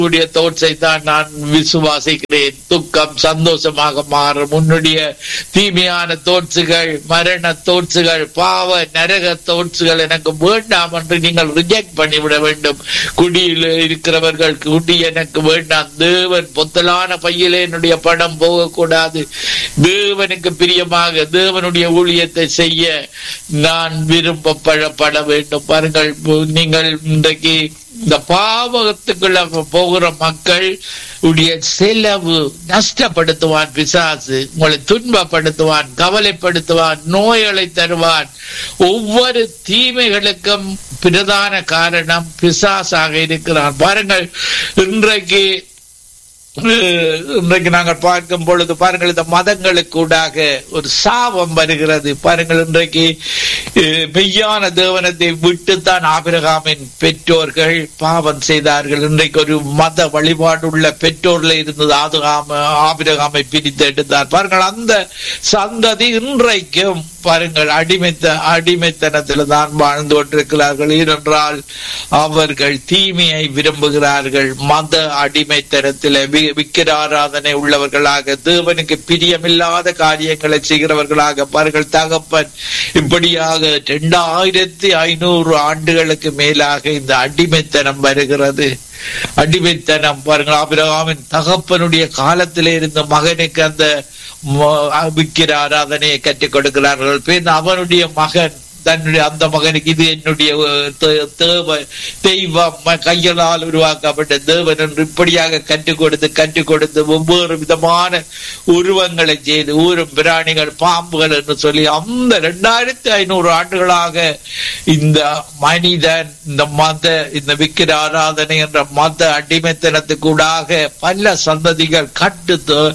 உன்னுடைய தோற்றை தான் நான் விசுவாசிக்கிறேன் துக்கம் சந்தோஷமாக மாறும் உன்னுடைய தீமையான தோற்றுகள் மரண தோற்றுகள் பாவ நரக தோற்றுகள் எனக்கு வேண்டாம் என்று நீங்கள் ரிஜெக்ட் பண்ணிவிட வேண்டும் குடியில் இருக்கிறவர்கள் குடி எனக்கு வேண்டாம் தேவன் பொத்தலான பையிலே என்னுடைய பணம் போகக்கூடாது தேவனுக்கு பிரியமாக தேவனுடைய ஊழியத்தை செய்ய நான் விரும்பப்படப்பட வேண்டும் பாருங்கள் நீங்கள் இன்றைக்கு இந்த பாவகத்துக்குள்ள போகிற மக்கள் உடைய செலவு நஷ்டப்படுத்துவான் பிசாசு உங்களை துன்பப்படுத்துவான் கவலைப்படுத்துவான் நோய்களை தருவான் ஒவ்வொரு தீமைகளுக்கும் பிரதான காரணம் பிசாசாக இருக்கிறான் பாருங்கள் இன்றைக்கு இன்றைக்கு நாங்கள் பார்க்கும் பொழுது பாருங்கள் இந்த மதங்களுக்கூடாக ஒரு சாபம் வருகிறது பாருங்கள் இன்றைக்கு மெய்யான தேவனத்தை விட்டுத்தான் ஆபிரகாமின் பெற்றோர்கள் பாவம் செய்தார்கள் இன்றைக்கு ஒரு மத வழிபாடுள்ள பெற்றோர்ல இருந்தது ஆதுகாம ஆபிரகாமை பிரித்து எடுத்தார் பாருங்கள் அந்த சந்ததி இன்றைக்கும் பாருங்கள் அடிமைத்த அடிமைத்தனத்தில் தான் வாழ்ந்து கொண்டிருக்கிறார்கள் ஏனென்றால் அவர்கள் தீமையை விரும்புகிறார்கள் மத அடிமைத்தனத்தில் விக்கிர ஆராதனை உள்ளவர்களாக தேவனுக்கு பிரியமில்லாத காரியங்களை செய்கிறவர்களாக பாருங்கள் தகப்பன் இப்படியாக இரண்டாயிரத்தி ஐநூறு ஆண்டுகளுக்கு மேலாக இந்த அடிமைத்தனம் வருகிறது அடிமைத்தனம் பாருங்கள் ஆபிரகாமின் தகப்பனுடைய காலத்திலே இருந்த மகனுக்கு அந்த விக்கிர ஆராதனையை கற்றுக் கொடுக்கிறார்கள் பின் அவனுடைய மகன் தன்னுடைய அந்த மகனுக்கு இது என்னுடைய தேவ தெய்வம் கையலால் உருவாக்கப்பட்ட தேவன் என்று இப்படியாக கற்றுக் கொடுத்து கற்றுக் கொடுத்து ஒவ்வொரு விதமான உருவங்களை செய்து ஊரும் பிராணிகள் பாம்புகள் என்று சொல்லி அந்த இரண்டாயிரத்தி ஐநூறு ஆண்டுகளாக இந்த மனிதன் இந்த மத இந்த விக்கிர ஆராதனை என்ற மத அடிமைத்தனத்துக்கூடாக பல சந்ததிகள் கட்டு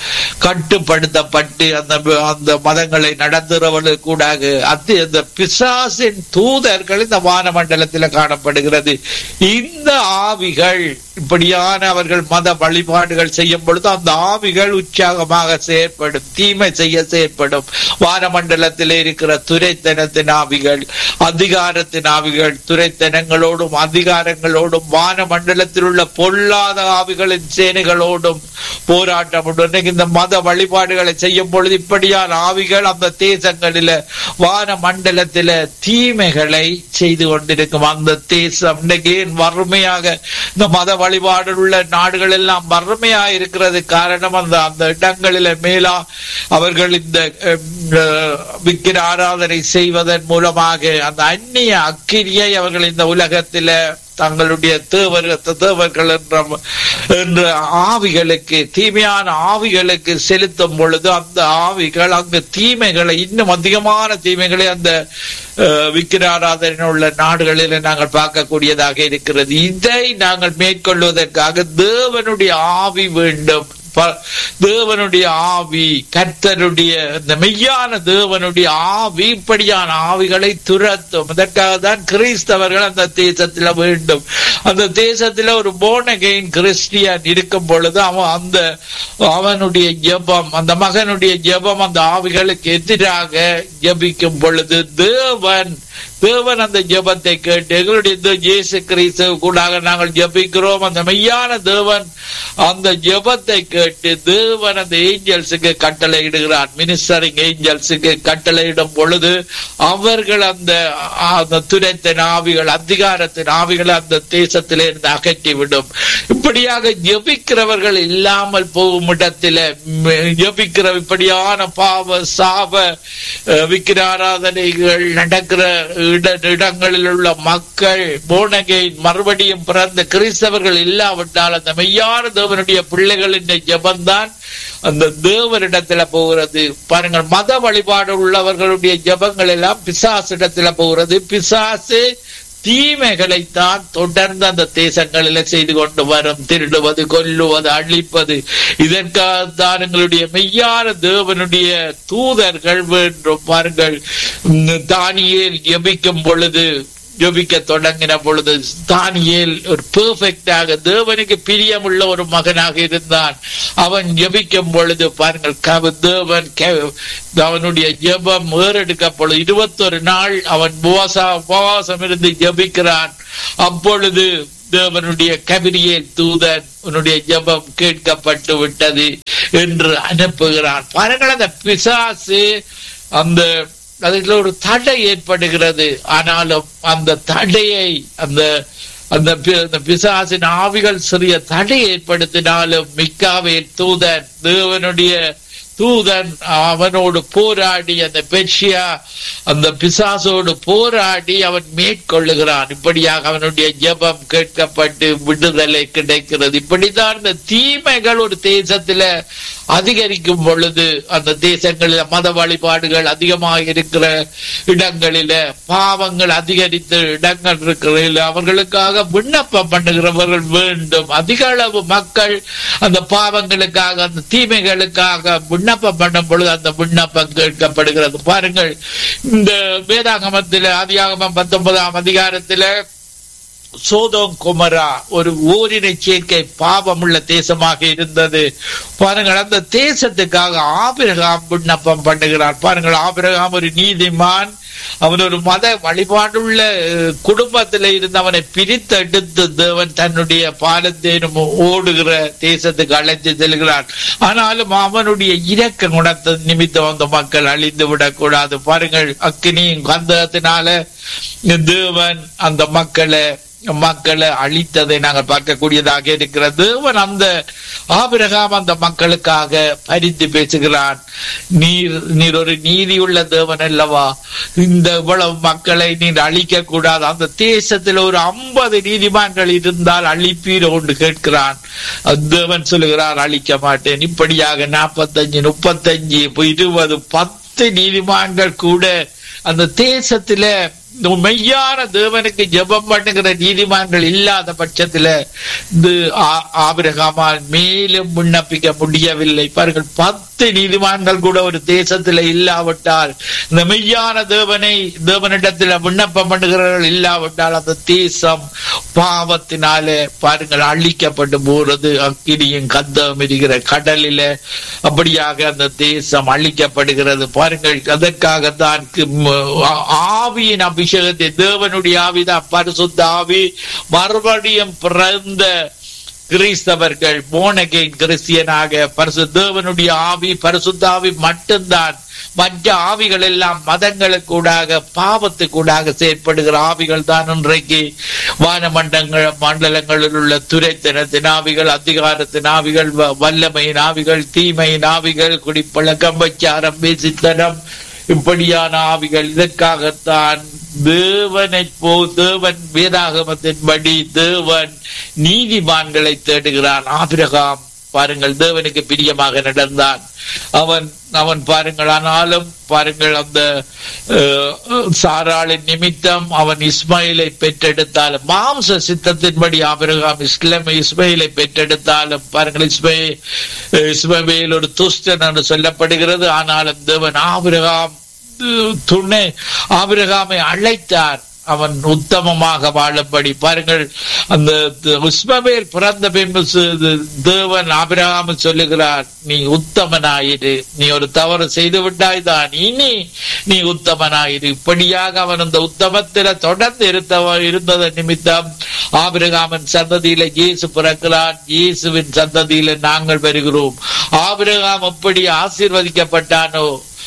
கட்டுப்படுத்தப்பட்டு அந்த அந்த மதங்களை நடத்துகிறவர்களுக்கு கூடாக அது அந்த பிசாசின் தூதர்கள் இந்த வானமண்டலத்தில் காணப்படுகிறது இந்த ஆவிகள் இப்படியான அவர்கள் மத வழிபாடுகள் செய்யும் பொழுது அந்த ஆவிகள் உற்சாகமாக செயற்படும் தீமை செய்ய செயற்படும் வானமண்டலத்தில் இருக்கிற துரைத்தனத்தின் ஆவிகள் அதிகாரத்தின் ஆவிகள் துரைத்தனங்களோடும் அதிகாரங்களோடும் வானமண்டலத்தில் உள்ள பொல்லாத ஆவிகளின் சேனைகளோடும் போராட்டம் உண்டு இந்த மத வழிபாடுகளை செய்யும் பொழுது இப்படியான ஆவிகள் அந்த தேசங்களில வான மண்டலத்தில தீமைகளை செய்து கொண்டிருக்கும் அந்த தேசம் இன்னைக்கு வறுமையாக இந்த மத வழிபாடு உள்ள நாடுகள் எல்லாம் வறுமையா இருக்கிறது காரணம் அந்த அந்த இடங்களில மேலா அவர்கள் இந்த விக்கிர ஆராதனை செய்வதன் மூலமாக அந்த அந்நிய அக்கிரியை அவர்கள் இந்த உலகத்தில தங்களுடைய தேவர் தேவர்கள் என்ற என்ற ஆவிகளுக்கு தீமையான ஆவிகளுக்கு செலுத்தும் பொழுது அந்த ஆவிகள் அங்கு தீமைகளை இன்னும் அதிகமான தீமைகளை அந்த விக்கிராராதனை உள்ள நாடுகளில் நாங்கள் பார்க்கக்கூடியதாக இருக்கிறது இதை நாங்கள் மேற்கொள்வதற்காக தேவனுடைய ஆவி வேண்டும் தேவனுடைய ஆவி கர்த்தருடைய இந்த மெய்யான தேவனுடைய ஆவி இப்படியான ஆவிகளை துரத்தும் அதற்காக தான் கிறிஸ்தவர்கள் அந்த தேசத்துல வேண்டும் அந்த தேசத்துல ஒரு போனகைன் கிறிஸ்டியன் இருக்கும் பொழுது அவன் அந்த அவனுடைய ஜெபம் அந்த மகனுடைய ஜெபம் அந்த ஆவிகளுக்கு எதிராக ஜபிக்கும் பொழுது தேவன் தேவன் அந்த ஜபத்தை கேட்டு எங்களுடைய இயேசு கிறிஸ்து கூடாக நாங்கள் ஜபிக்கிறோம் அந்த மெய்யான தேவன் அந்த ஜபத்தை கேட்டு தேவன் அந்த ஏஞ்சல்ஸுக்கு கட்டளை இடுகிறார் மினிஸ்டரிங் ஏஞ்சல்ஸுக்கு கட்டளையிடும் பொழுது அவர்கள் அந்த அந்த துரைத்தின் ஆவிகள் அதிகாரத்தின் ஆவிகளை அந்த தேசத்திலே இருந்து அகற்றிவிடும் இப்படியாக ஜபிக்கிறவர்கள் இல்லாமல் போகும் இடத்தில ஜபிக்கிற இப்படியான பாவ சாப விக்கிராராதனைகள் நடக்கிற இடங்களில் உள்ள மக்கள் போனகை மறுபடியும் பிறந்த கிறிஸ்தவர்கள் இல்லாவிட்டால் அந்த மெய்யான தேவனுடைய பிள்ளைகளின் ஜபந்தான் அந்த தேவனிடத்துல போகிறது பாருங்கள் மத வழிபாடு உள்ளவர்களுடைய ஜபங்கள் எல்லாம் பிசாசிடத்துல போகிறது பிசாசு தீமைகளைத்தான் தொடர்ந்து அந்த தேசங்களில செய்து கொண்டு வரும் திருடுவது கொல்லுவது அழிப்பது இதற்காகத்தான் எங்களுடைய மெய்யான தேவனுடைய தூதர்கள் வேண்டும் பாருங்கள் தானியேல் ஜபிக்கும் பொழுது ஜபிக்க தொடங்கின பொழுது தானியேல் ஒரு பெர்ஃபெக்டாக தேவனுக்கு பிரியமுள்ள ஒரு மகனாக இருந்தான் அவன் ஜபிக்கும் பொழுது பாருங்கள் தேவன் அவனுடைய ஜபம் ஏறெடுக்கப்பொழுது இருபத்தொரு நாள் அவன் உபவாசம் இருந்து ஜபிக்கிறான் அப்பொழுது தேவனுடைய கபிரியேல் தூதன் உன்னுடைய ஜெபம் கேட்கப்பட்டு விட்டது என்று அனுப்புகிறான் பாருங்கள் அந்த பிசாசு அந்த அதில் ஒரு தடை ஏற்படுகிறது ஆனாலும் அந்த தடையை அந்த அந்த பி- அந்த பிசாசின் ஆவிகள் சிறிய தடை ஏற்படுத்தினாலும் மிக்காவேல் தூதன் தேவனுடைய தூதன் அவனோடு போராடி அந்த பெர்ஷியா அந்த பிசாசோடு போராடி அவன் மேற்கொள்ளுகிறான் இப்படியாக அவனுடைய ஜெபம் கேட்கப்பட்டு விடுதலை கிடைக்கிறது இப்படித்தான் இந்த தீமைகள் ஒரு தேசத்துல அதிகரிக்கும் பொழுது அந்த தேசங்களில மத வழிபாடுகள் அதிகமாக இருக்கிற இடங்களில பாவங்கள் அதிகரித்த இடங்கள் இருக்கிற அவர்களுக்காக விண்ணப்பம் பண்ணுகிறவர்கள் வேண்டும் அதிக அளவு மக்கள் அந்த பாவங்களுக்காக அந்த தீமைகளுக்காக விண்ணப்பம் பண்ணும் பொழுது அந்த விண்ணப்பம் கேட்கப்படுகிறது பாருங்கள் இந்த வேதாகமத்தில அதிகாகமம் பத்தொன்பதாம் அதிகாரத்தில சோதோம் குமரா ஒரு ஓரினை சேர்க்கை பாவமுள்ள தேசமாக இருந்தது பாருங்கள் அந்த தேசத்துக்காக ஆபிரகாம் விண்ணப்பம் பண்ணுகிறார் பாருங்கள் ஆபிரகாம் ஒரு நீதிமான் அவன் ஒரு மத வழிபாடுள்ள அஹ், குடும்பத்தில இருந்து அவனை பிரித்தெடுத்து தேவன் தன்னுடைய பாலத்தேனும் ஓடுகிற தேசத்துக்கு அழைத்து செல்கிறான் ஆனாலும் அவனுடைய இரக்க குணத்தை நிமித்தம் அந்த மக்கள் அழிந்து விடக்கூடாது பாருங்கள் அக்கினியும் கந்தகத்தினால தேவன் அந்த மக்களை மக்களை அழித்ததை நாங்கள் பார்க்கக்கூடியதாக இருக்கிறது தேவன் அந்த ஆபிரகாம் அந்த மக்களுக்காக பரிந்து பேசுகிறான் நீர் நீர் ஒரு நீதியுள்ள தேவன் அல்லவா இந்த இவ்வளவு மக்களை நீர் அழிக்க கூடாது அந்த தேசத்தில் ஒரு ஐம்பது நீதிமான்கள் இருந்தால் அழிப்பீர் என்று கேட்கிறான் தேவன் சொல்லுகிறார் அழிக்க மாட்டேன் இப்படியாக நாற்பத்தஞ்சு முப்பத்தஞ்சு இருபது பத்து நீதிமான்கள் கூட அந்த தேசத்தில இந்த மெய்யான தேவனுக்கு ஜெபம் பண்ணுகிற நீதிமான்கள் இல்லாத பட்சத்துல இது ஆ- ஆபிரகாமால் மேலும் விண்ணப்பிக்க முடியவில்லை பாருங்கள் பத்து நீதிமான்கள் கூட ஒரு தேசத்துல இல்லாவிட்டால் இந்த மெய்யான தேவனை தேவனிடத்துல விண்ணப்பம் பண்ணுகிறவர்கள் இல்லாவிட்டால் அந்த தேசம் பாவத்தினாலே பாருங்கள் அழிக்கப்பட்டு போறது அக்கினியும் கந்தம் இருக்கிற கடலில அப்படியாக அந்த தேசம் அழிக்கப்படுகிறது பாருங்கள் அதற்காகத்தான் கு- ம- ஆ- ஆவியின் அபிஷேகத்தை தேவனுடைய ஆவிதான் பரிசுத்த ஆவி மறுபடியும் பிறந்த கிறிஸ்தவர்கள் போனகை கிறிஸ்தியனாக பரிசு தேவனுடைய ஆவி பரிசுத்த ஆவி மட்டும்தான் மற்ற ஆவிகள் எல்லாம் மதங்களுக்கூடாக பாவத்துக்கூடாக செயற்படுகிற ஆவிகள் தான் இன்றைக்கு வானமண்டங்கள் மண்டலங்களில் உள்ள துரைத்தனத்தின் ஆவிகள் அதிகாரத்தின் ஆவிகள் வ- வல்லமையின் ஆவிகள் தீமையின் ஆவிகள் குடிப்பழக்கம் வச்சாரம் பேசித்தனம் இப்படியான ஆவிகள் இதற்காகத்தான் தேவனை போ தேவன் வேதாகமத்தின்படி தேவன் நீதிமான்களை தேடுகிறான் ஆபிரகாம் பாருங்கள் தேவனுக்கு பிரியமாக நடந்தான் அவன் அவன் பாருங்கள் ஆனாலும் பாருங்கள் அந்த அஹ், சாராளின் நிமித்தம் அவன் இஸ்மாயிலை பெற்றெடுத்தாலும் மாம்ச சித்தத்தின்படி ஆபிரகாம் இஸ்லாம் இஸ்மாயிலை பெற்றெடுத்தாலும் பாருங்கள் இஸ்மாயில் இஸ்மவேல் ஒரு துஷ்டன் என்று சொல்லப்படுகிறது ஆனாலும் தேவன் ஆபிரகாம் அஹ், துணை ஆபிரகாமை அழைத்தார் அவன் உத்தமமாக வாழும்படி பாருங்கள் அந்த உஸ்மவேல் பிறந்த பின்பு சு- தேவன் ஆபிரகாம் சொல்லுகிறார் நீ உத்தமனாயிரு நீ ஒரு தவறு செய்து விட்டாய் தான் இனி நீ உத்தமனாயிரு இப்படியாக அவன் அந்த உத்தமத்தில தொடர்ந்து இருந்தவ இருந்ததன் நிமித்தம் ஆபிரகாமன் சந்ததியில இயேசு பிறக்கிறான் இயேசுவின் சந்ததியில நாங்கள் வருகிறோம் ஆபிரகாம் எப்படி ஆசீர்வதிக்கப்பட்டானோ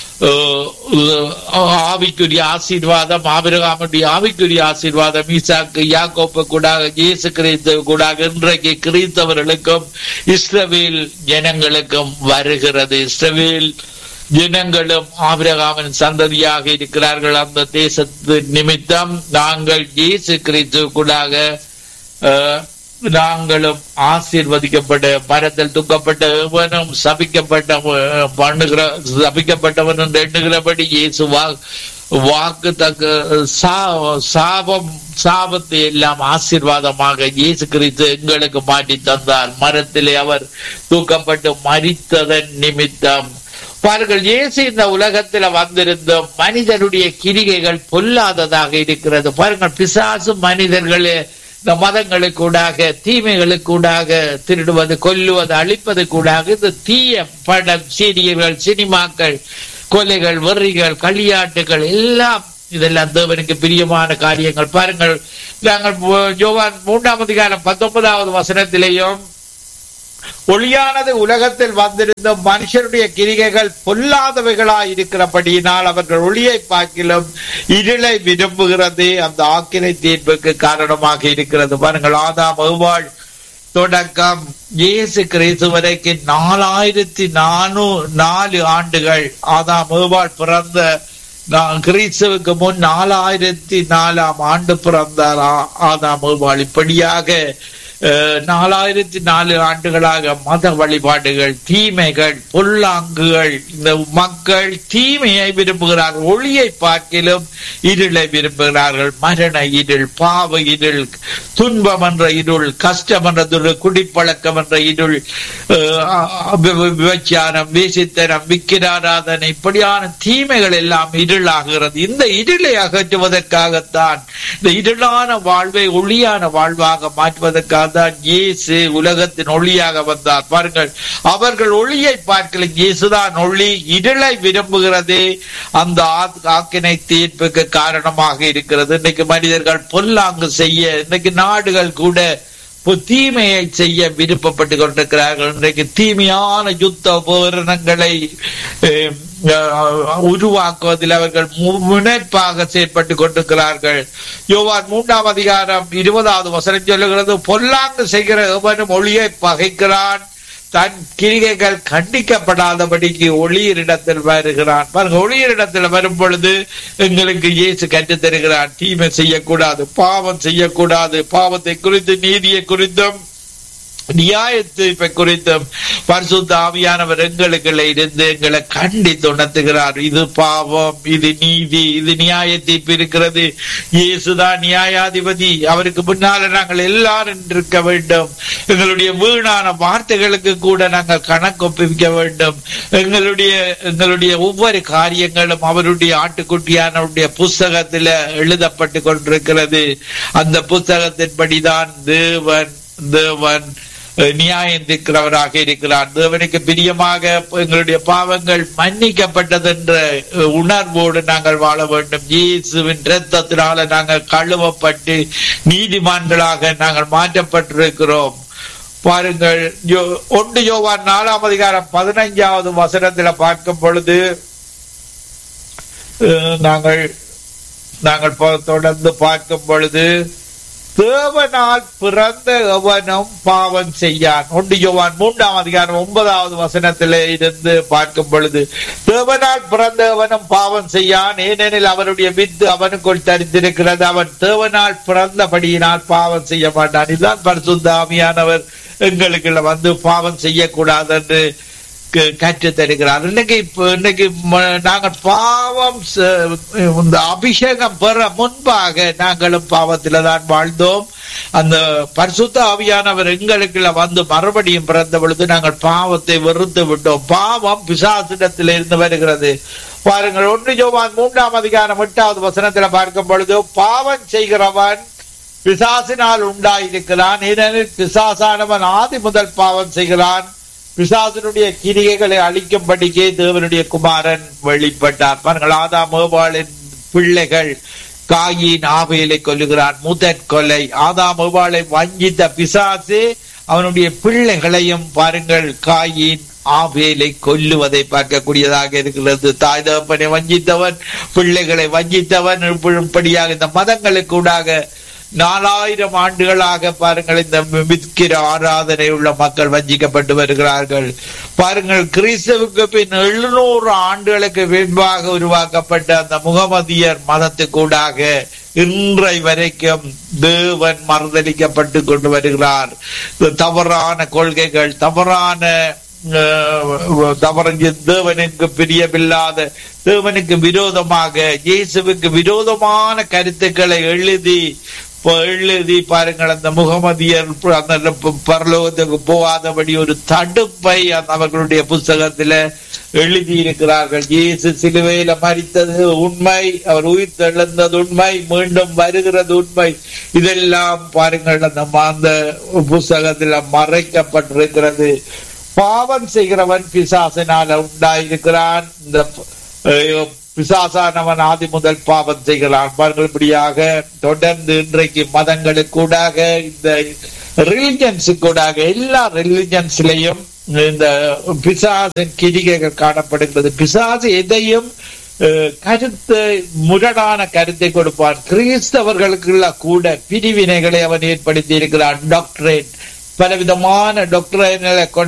அஹ் ஆவிக்குரிய ஆசீர்வாதம் ஆபிரகாமுடைய ஆவிக்குரிய ஆசீர்வாதம் ஈசாக்கு யாக்கோப்பு கூடாக இயேசு கிறிஸ்து கூடாக இன்றைக்கு கிறிஸ்தவர்களுக்கும் இஸ்ரவேல் ஜனங்களுக்கும் வருகிறது இஸ்ரவேல் ஜனங்களும் ஆபிரகாமின் சந்ததியாக இருக்கிறார்கள் அந்த தேசத்து நிமித்தம் நாங்கள் இயேசு கிறிஸ்து கூடாக அஹ், நாங்களும் ஆசீர்வதிக்கப்பட்ட மரத்தில் துக்கப்பட்ட எவனும் சபிக்கப்பட்ட பண்ணுகிற சபிக்கப்பட்டவன் என்று எண்ணுகிறபடி இயேசு வா- வாக்கு தக்க சா- சாபம் சாபத்தை எல்லாம் ஆசீர்வாதமாக இயேசு கிறிஸ்து எங்களுக்கு மாற்றி தந்தார் மரத்திலே அவர் தூக்கப்பட்டு மரித்ததன் நிமித்தம் பாருங்கள் இயேசு இந்த உலகத்துல வந்திருந்த மனிதனுடைய கிரிகைகள் பொல்லாததாக இருக்கிறது பாருங்கள் பிசாசு மனிதர்களே இந்த மதங்களுக்கூடாக தீமைகளுக்கூடாக திருடுவது கொல்லுவது அழிப்பது கூடாக இந்த தீய படம் சீரியல்கள் சினிமாக்கள் கொலைகள் வெறிகள் களியாட்டுகள் எல்லாம் இதெல்லாம் தேவனுக்கு பிரியமான காரியங்கள் பாருங்கள் நாங்கள் யோவான் மூன்றாம் அதிகாரம் பத்தொன்பதாவது வசனத்திலேயும் ஒளியானது உலகத்தில் வந்திருந்த மனுஷருடைய கிரிகைகள் பொல்லாதவைகளாய் இருக்கிறபடியினால் அவர்கள் ஒளியை பார்க்கிலும் இருளை விரும்புகிறது அந்த ஆக்கினை தீர்ப்புக்கு காரணமாக இருக்கிறது பாருங்கள் ஆதாம் எவ்வாள் தொடக்கம் இயேசு கிறிஸ்து வரைக்கும் நாலாயிரத்தி நானூ நாலு ஆண்டுகள் ஆதாம் ஏவாள் பிறந்த கிறிஸ்துவுக்கு முன் நாலாயிரத்தி நாலாம் ஆண்டு பிறந்தார் ஆதாம் ஏவாள் இப்படியாக நாலாயிரத்தி நாலு ஆண்டுகளாக மத வழிபாடுகள் தீமைகள் பொல்லாங்குகள் இந்த மக்கள் தீமையை விரும்புகிறார்கள் ஒளியை பார்க்கிலும் இருளை விரும்புகிறார்கள் மரண இருள் பாவ இருள் துன்பம் என்ற இருள் கஷ்டம் என்ற இருள் குடிப்பழக்கம் என்ற இருள் விபச்சாரம் வேசித்தனம் விக்கிராராதனை இப்படியான தீமைகள் எல்லாம் இருளாகிறது இந்த இருளை அகற்றுவதற்காகத்தான் இந்த இருளான வாழ்வை ஒளியான வாழ்வாக மாற்றுவதற்காக தான் இயேசு உலகத்தின் ஒளியாக வந்தார் பாருங்கள் அவர்கள் ஒளியை பார்க்கல இயேசுதான் ஒளி இருளை விரும்புகிறதே அந்த ஆக்கினை தீர்ப்புக்கு காரணமாக இருக்கிறது இன்னைக்கு மனிதர்கள் பொல்லாங்கு செய்ய இன்னைக்கு நாடுகள் கூட தீமையை செய்ய விருப்பப்பட்டு கொண்டிருக்கிறார்கள் இன்றைக்கு தீமையான யுத்த உபகரணங்களை உருவாக்குவதில் அவர்கள் முனைப்பாக செயற்பட்டு கொண்டிருக்கிறார்கள் யோவான் மூன்றாம் அதிகாரம் இருபதாவது வசனம் சொல்லுகிறது பொல்லாங்கு செய்கிற எவனும் ஒளியை பகைக்கிறான் தன் கிரிகைகள் கண்டிக்கப்படாதபடிக்கு ஒளியரிடத்தில் வருகிறான் பாருங்க ஒளியரிடத்தில் வரும் பொழுது எங்களுக்கு இயேசு கற்றுத் தருகிறான் தீமை செய்யக்கூடாது பாவம் செய்யக்கூடாது பாவத்தை குறித்து நீதியை குறித்தும் நியாய தீர்ப்பை குறித்தும் பரிசுத்த ஆவியானவர் எங்களுக்குள்ள இருந்து எங்களை கண்டித்து உணர்த்துகிறார் இது பாவம் இது நீதி இது நியாய தீர்ப்பு இருக்கிறது இயேசுதான் நியாயாதிபதி அவருக்கு முன்னால நாங்கள் எல்லாரும் இருக்க வேண்டும் எங்களுடைய வீணான வார்த்தைகளுக்கு கூட நாங்கள் கணக்கு ஒப்புவிக்க வேண்டும் எங்களுடைய எங்களுடைய ஒவ்வொரு காரியங்களும் அவருடைய ஆட்டுக்குட்டியானவருடைய புஸ்தகத்துல எழுதப்பட்டு கொண்டிருக்கிறது அந்த புஸ்தகத்தின்படிதான் தேவன் தேவன் நியாயந்திருக்கிறவராக இருக்கிறார் தேவனுக்கு பிரியமாக எங்களுடைய பாவங்கள் மன்னிக்கப்பட்டது என்ற உணர்வோடு நாங்கள் வாழ வேண்டும் இயேசுவின் இரத்தத்தினால நாங்கள் கழுவப்பட்டு நீதிமான்களாக நாங்கள் மாற்றப்பட்டிருக்கிறோம் பாருங்கள் ஒன்று யோவான் நாலாம் அதிகாரம் பதினைஞ்சாவது வசனத்துல பார்க்கும் பொழுது நாங்கள் நாங்கள் தொடர்ந்து பார்க்கும் பொழுது தேவனால் பிறந்த எவனும் பாவம் செய்யான் ஒன்று யோவான் மூன்றாம் அதிகாரம் ஒன்பதாவது வசனத்திலே இருந்து பார்க்கும் பொழுது தேவனால் பிறந்த எவனும் பாவம் செய்யான் ஏனெனில் அவருடைய வித்து அவனுக்குள் தரித்திருக்கிறது அவன் தேவனால் பிறந்தபடியினால் பாவம் செய்ய மாட்டான் இதுதான் பரிசுத்த ஆவியானவர் எங்களுக்கு வந்து பாவம் செய்யக்கூடாது என்று கற்று தருகிறார் இன்னைக்கு இன்னைக்கு நாங்கள் பாவம் இந்த அபிஷேகம் பெற முன்பாக நாங்களும் பாவத்தில தான் வாழ்ந்தோம் அந்த பரிசுத்த ஆவியானவர் எங்களுக்குள்ள வந்து மறுபடியும் பிறந்த பொழுது நாங்கள் பாவத்தை வெறுத்து விட்டோம் பாவம் பிசாசிடத்தில் இருந்து வருகிறது பாருங்கள் ஒன்று ஜோவான் மூன்றாம் அதிகாரம் எட்டாவது வசனத்துல பார்க்கும் பொழுது பாவம் செய்கிறவன் பிசாசினால் உண்டாயிருக்கிறான் ஏனெனில் பிசாசானவன் ஆதி முதல் பாவம் செய்கிறான் பிசாசனுடைய கிரிகைகளை அழிக்கும்படிக்கே தேவனுடைய குமாரன் வெளிப்பட்டார் பாருங்கள் ஆதாம் ஏவாளின் பிள்ளைகள் காயின் ஆபேலை கொல்லுகிறான் முதற் கொலை ஆதாம் ஏவாளை வஞ்சித்த பிசாசு அவனுடைய பிள்ளைகளையும் பாருங்கள் காயின் ஆபேலை கொல்லுவதை பார்க்கக்கூடியதாக இருக்கிறது தாய் தகப்பனை வஞ்சித்தவன் பிள்ளைகளை வஞ்சித்தவன் இப்படியாக இந்த மதங்களுக்கு ஊடாக நாலாயிரம் ஆண்டுகளாக பாருங்கள் இந்த விற்கிற ஆராதனை உள்ள மக்கள் வஞ்சிக்கப்பட்டு வருகிறார்கள் பாருங்கள் கிறிஸ்தவுக்கு பின் எழுநூறு ஆண்டுகளுக்கு பின்பாக உருவாக்கப்பட்ட அந்த முகமதியர் மதத்துக்கூடாக இன்றை வரைக்கும் தேவன் மறுதளிக்கப்பட்டு கொண்டு வருகிறார் தவறான கொள்கைகள் தவறான தவறு தேவனுக்கு பிரியமில்லாத தேவனுக்கு விரோதமாக இயேசுவுக்கு விரோதமான கருத்துக்களை எழுதி எழுதி பாருங்கள் அந்த முகமதியர் அந்த பரலோகத்துக்கு போகாதபடி ஒரு தடுப்பை அவர்களுடைய புஸ்தகத்துல எழுதி இருக்கிறார்கள் இயேசு சிலுவையில மறித்தது உண்மை அவர் உயிர் தெழுந்தது உண்மை மீண்டும் வருகிறது உண்மை இதெல்லாம் பாருங்கள் அந்த அந்த புஸ்தகத்துல மறைக்கப்பட்டிருக்கிறது பாவம் செய்கிறவன் பிசாசினால உண்டாயிருக்கிறான் இந்த பிசாசானவன் ஆதி முதல் பாவம் செய்கிறான் பாருங்கள் இப்படியாக தொடர்ந்து இன்றைக்கு மதங்களுக்கூடாக இந்த ரிலிஜன்ஸுக்கூடாக எல்லா ரிலிஜன்ஸ்லயும் இந்த பிசாசின் கிரிகைகள் காணப்படுகிறது பிசாசு எதையும் அஹ், கருத்து முரணான கருத்தை கொடுப்பான் கிறிஸ்தவர்களுக்குள்ள கூட பிரிவினைகளை அவன் ஏற்படுத்தி இருக்கிறான் டாக்டரேட் பலவிதமான டாக்டரேட்களை கொண்டு